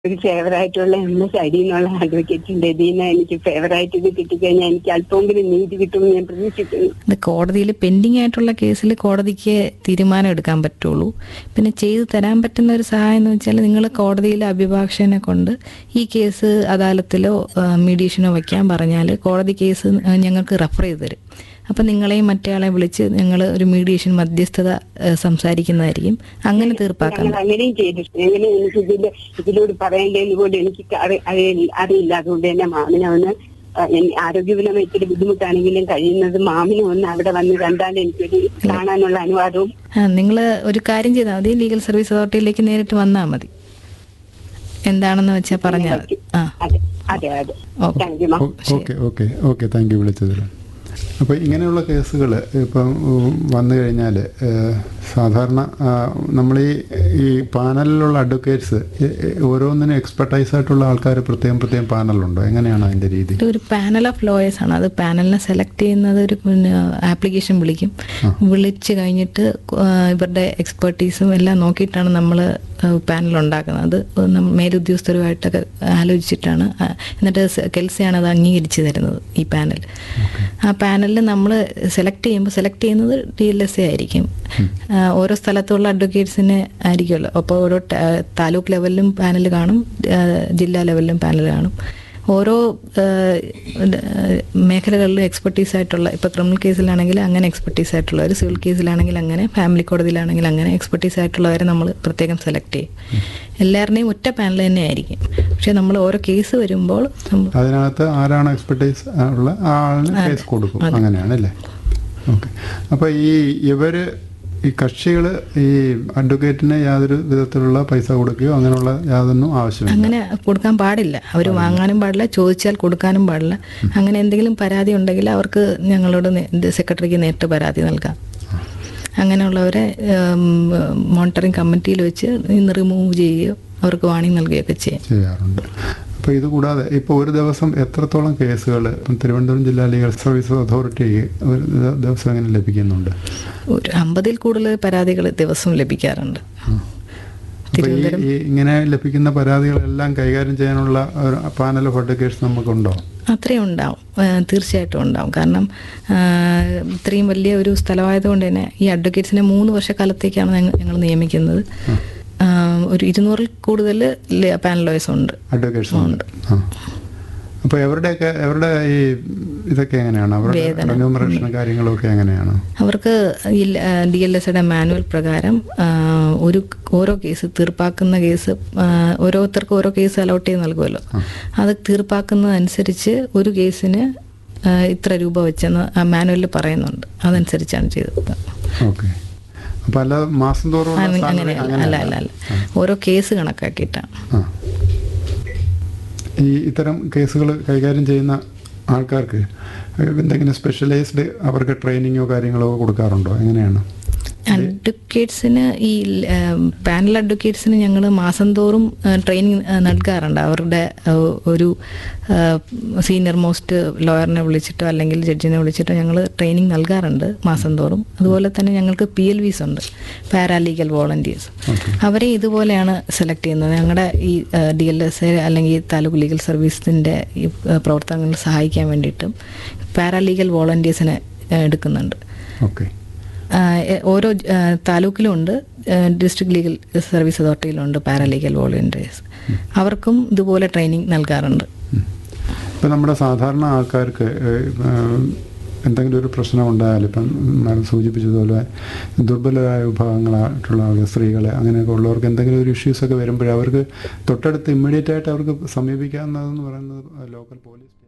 ഒരു ഫേവറായിട്ടുള്ള M S അടി എന്നുള്ള അഡ്വക്കേറ്റിന്റെ ഇതിന് എനിക്ക് ഫേവറായിട്ട് ഇത് കിട്ടിക്കഴിഞ്ഞാൽ എനിക്ക് അല്പമെങ്കിലും നീതി കിട്ടുമെന്ന് ഞാൻ പ്രതീക്ഷിക്കുന്നു ഇത് കോടതിയിൽ പെൻഡിങ് ആയിട്ടുള്ള കേസിൽ കോടതിക്ക് തീരുമാനം എടുക്കാൻ പറ്റുള്ളൂ പിന്നെ ചെയ്തു തരാൻ പറ്റുന്ന ഒരു സഹായം എന്ന് വെച്ചാൽ നിങ്ങൾ കോടതിയിലെ അഭിഭാഷകനെ കൊണ്ട് ഈ കേസ് അദാലത്തിലോ മീഡിയേഷനോ വയ്ക്കാൻ പറഞ്ഞാൽ കോടതി കേസ് ആ, ഞങ്ങൾക്ക് റെഫർ ചെയ്ത് തരും അപ്പം നിങ്ങളെയും മറ്റേയാളെ വിളിച്ച് ഞങ്ങൾ ഒരു മീഡിയേഷൻ മധ്യസ്ഥത ആ, സംസാരിക്കുന്നതായിരിക്കും അങ്ങനെ തീർപ്പാക്കാൻ ഞങ്ങൾ അങ്ങനെയും ചെയ്തിട്ടുണ്ട് എങ്ങനെ എനിക്ക് ഇതിന്റെ ഇതിലൂടെ പറയേണ്ടതെന്ന് പോലും എനിക്ക് അറി- അറിയില്ല അറിയില്ല അതുകൊണ്ട് തന്നെ മാമിനെ ഒന്ന് ആ, എൻ- ആരോഗ്യപരമായി ഇത്തിരി ബുദ്ധിമുട്ടാണെങ്കിലും കഴിയുന്നത് മാമിനെ ഒന്ന് അവിടെ വന്ന് കണ്ടാൽ എനിക്കൊരു കാണാനുള്ള അനുവാദവും നിങ്ങൾ ഒരു കാര്യം ചെയ്താൽ മതി ലീഗൽ സർവീസ് അതോറിറ്റിയിലേക്ക് നേരിട്ട് വന്നാൽ മതി എന്താണെന്ന് വെച്ചാൽ പറഞ്ഞാൽ മതി ആ അതെ അതെ അതെ okay thank you ma'am okay okay okay thank you വിളിച്ചതിൽ അപ്പോൾ ഇങ്ങനെയുള്ള കേസുകൾ ഇപ്പം ഉം, വന്നു കഴിഞ്ഞാൽ സാധാരണ നമ്മൾ ഈ ഈ പാനലിലുള്ള അഡ്വക്കേറ്റ്സ് ഓരോന്നിനും എക്സ്പെർട്ടൈസ് ആയിട്ടുള്ള ആൾക്കാർ പ്രത്യേകം പ്രത്യേകം പാനലുണ്ടോ എങ്ങനെയാണ് അതിൻ്റെ രീതി ഇത് ഒരു പാനൽ ഓഫ് ലോയേഴ്സ് ആണ് അത് പാനലിനെ സെലക്ട് ചെയ്യുന്നത് ഒരു ആപ്ലിക്കേഷൻ വിളിക്കും വിളിച്ച് കഴിഞ്ഞിട്ട് ആ, ഇവരുടെ എക്സ്പെർട്ടീസും എല്ലാം നോക്കിയിട്ടാണ് നമ്മൾ പാനൽ ഉണ്ടാക്കുന്നത് അത് നമ്മ- മേലുദ്യോഗസ്ഥരുമായിട്ടൊക്കെ ആലോചിച്ചിട്ടാണ് ആ, എന്നിട്ട് സ- കെൽസിയാണ് അത് അംഗീകരിച്ച് തരുന്നത് ഈ പാനൽ ആ പാനലിൽ നമ്മൾ സെലക്ട് ചെയ്യുമ്പോൾ സെലക്ട് ചെയ്യുന്നത് ഡി എൽ എസ് എ ആയിരിക്കും ആ, ഓരോ സ്ഥലത്തുള്ള അഡ്വക്കേറ്റ്സിനെ ആയിരിക്കുമല്ലോ അപ്പോൾ ഓരോ ട- താലൂക്ക് ലെവലിലും പാനൽ കാണും ആ, ജില്ലാ ലെവലിലും പാനൽ കാണും ഓരോ ആ, മേഖലകളിലും എക്സ്പെർട്ടീസ് ആയിട്ടുള്ള ഇപ്പോൾ ക്രിമിനൽ കേസിലാണെങ്കിൽ അങ്ങനെ എക്സ്പെർട്ടീസ് ആയിട്ടുള്ളവർ സിവിൽ കേസിലാണെങ്കിൽ അങ്ങനെ ഫാമിലി കോടതിയിലാണെങ്കിൽ അങ്ങനെ എക്സ്പെർട്ടീസ് ആയിട്ടുള്ളവരെ നമ്മൾ പ്രത്യേകം സെലക്ട് ചെയ്യും എല്ലാവരുടെയും ഒറ്റ പാനൽ തന്നെ ആയിരിക്കും പക്ഷേ നമ്മൾ ഓരോ കേസ് വരുമ്പോൾ നമ്മൾ അതിനകത്ത് ആരാണ് എക്സ്പെർട്ടൈസ് ഉള്ള ആ ആളിന് കേസ് കൊടുക്കും അങ്ങനെയാണ് അല്ലേ ഓക്കെ അപ്പോൾ ഈ ഇവർ ഈ കക്ഷികൾ ഈ അഡ്വക്കേറ്റിന് യാതൊരു വിധത്തിലുള്ള പൈസ കൊടുക്കുകയോ അങ്ങനെയുള്ള യാതൊന്നും ആവശ്യമില്ല അങ്ങനെ കൊടുക്കാൻ പാടില്ല അവർ വാങ്ങാനും പാടില്ല ചോദിച്ചാൽ കൊടുക്കാനും പാടില്ല അങ്ങനെ എന്തെങ്കിലും പരാതി ഉണ്ടെങ്കിൽ അവർക്ക് ഞങ്ങളോട് നേ- ഇത് സെക്രട്ടറിക്ക് നേരിട്ട് പരാതി നൽകാം അങ്ങനെയുള്ളവരെ മോണിറ്ററിംഗ് കമ്മിറ്റിയിൽ വെച്ച് ഇന്ന് റിമൂവ് ചെയ്യുകയോ അവർക്ക് വാണിംഗ് നൽകുകയൊക്കെ ചെയ്യാം ചെയ്യാറുണ്ട് അപ്പോൾ ഇത് കൂടാതെ ഇപ്പോൾ ഒരു ദിവസം എത്രത്തോളം കേസുകൾ ഇപ്പം തിരുവനന്തപുരം ജില്ലാ ലീഗൽ സർവീസ് അതോറിറ്റി ഒരു ദ- ദിവസം എങ്ങനെ ലഭിക്കുന്നുണ്ട് ഒരു അമ്പതിൽ കൂടുതൽ പരാതികൾ ദിവസവും ലഭിക്കാറുണ്ട് അപ്പോൾ ഈ ഈ ഇങ്ങനെ ലഭിക്കുന്ന പരാതികളെല്ലാം കൈകാര്യം ചെയ്യാനുള്ള ഒരു പാനൽ ഓഫ് അഡ്വക്കേറ്റ്സ് നമുക്കുണ്ടോ അത്രയും ഉണ്ടാവും ആ, തീർച്ചയായിട്ടും ഉണ്ടാവും കാരണം ആ, ഇത്രയും വലിയ ഒരു സ്ഥലമായതുകൊണ്ട് തന്നെ ഈ അഡ്വക്കേറ്റ്സിനെ മൂന്ന് വർഷക്കാലത്തേക്കാണ് ഞങ്ങൾ ഞങ്ങൾ നിയമിക്കുന്നത് ആ, ഒരു ഇരുന്നൂറിൽ കൂടുതൽ പാനൽ ലോയേഴ്സ് ഉണ്ട് അഡ്വക്കേറ്റ്സ് ഉണ്ട് ആ അപ്പോൾ എവരുടെയൊക്കെ എവരുടെ ഈ ഇതൊക്കെ എങ്ങനെയാണ് അവരുടെ റെന്യൂമറേഷൻ കാര്യങ്ങളൊക്കെ എങ്ങനെയാണ് അവർക്ക് ഈ ഡി എൽ എസ്യുടെ മാനുവൽ പ്രകാരം ആ, ഒരു ഓരോ കേസ് തീർപ്പാക്കുന്ന കേസ് ആ, ഓരോരുത്തർക്കും ഓരോ കേസ് അലോട്ട് ചെയ്ത് നൽകുമല്ലോ അത് തീർപ്പാക്കുന്നതനുസരിച്ച് ഒരു കേസിന് ആ, ഇത്ര രൂപ വെച്ചെന്ന് ആ മാനുവലിൽ പറയുന്നുണ്ട് അതനുസരിച്ചാണ് ചെയ്തത് ഓക്കെ അപ്പോൾ അല്ലാതെ മാസം തോറും ഉള്ള salary അങ്ങനെയല്ല അല്ല അല്ല അല്ല ഓരോ കേസ് കണക്കാക്കിയിട്ടാണ് ആ ഈ ഇത്തരം കേസുകൾ കൈകാര്യം ചെയ്യുന്ന ആൾക്കാർക്ക് എന്തെങ്കിലും സ്പെഷ്യലൈസ്ഡ് അവർക്ക് ട്രെയിനിങ്ങോ കാര്യങ്ങളോ കൊടുക്കാറുണ്ടോ എങ്ങനെയാണ് അഡ്വക്കേറ്റ്സിന് ഈ പാനൽ അഡ്വക്കേറ്റ്സിന് ഞങ്ങൾ മാസം തോറും ട്രെയിനിങ് നൽകാറുണ്ട് അവരുടെ ആ, ഒരു സീനിയർ മോസ്റ്റ് ലോയറിനെ വിളിച്ചിട്ടോ അല്ലെങ്കിൽ ജഡ്ജിനെ വിളിച്ചിട്ടോ ഞങ്ങൾ ട്രെയിനിങ് നൽകാറുണ്ട് മാസം തോറും അതുപോലെ തന്നെ ഞങ്ങൾക്ക് പി എൽ വിസ് ഉണ്ട് പാരാലീഗൽ വോളണ്ടിയേഴ്സ് അവരെ ഇതുപോലെയാണ് സെലക്ട് ചെയ്യുന്നത് ഞങ്ങളുടെ ഈ ഡി എൽ എസ് എ അല്ലെങ്കിൽ താലൂക്ക് ലീഗൽ സർവീസിൻ്റെ ഈ ആ, പ്രവർത്തനങ്ങളിൽ സഹായിക്കാൻ വേണ്ടിയിട്ടും പാരാലീഗൽ വോളണ്ടിയേഴ്സിനെ എടുക്കുന്നുണ്ട് ഓക്കെ ആഹ് എ- ഓരോ ആഹ് താലൂക്കിലും ഉണ്ട് ഡിസ്ട്രിക്ട് ലീഗൽ സർവീസ് അതോറിറ്റിയിലുണ്ട് പാരാലീഗൽ വോളണ്ടിയേഴ്സ് അവർക്കും ഇതുപോലെ ട്രെയിനിങ് നൽകാറുണ്ട് ഇപ്പം നമ്മുടെ സാധാരണ ആൾക്കാർക്ക് ഏഹ്, ഏഹ്, എന്തെങ്കിലും ഒരു പ്രശ്നം ഉണ്ടായാൽ ഇപ്പം മാഡം സൂചിപ്പിച്ചതുപോലെ ദുർബലരായ വിഭാഗങ്ങളായിട്ടുള്ള ആളുകൾ സ്ത്രീകളെ അങ്ങനെയൊക്കെ ഉള്ളവർക്ക് എന്തെങ്കിലും ഒരു ഇഷ്യൂസൊക്കെ വരുമ്പോൾ അവർക്ക് തൊട്ടടുത്ത് ഇമ്മീഡിയറ്റ് ആയിട്ട് അവർക്ക് സമീപിക്കാവുന്നതെന്ന് പറയുന്നത് ലോക്കൽ പോലീസ്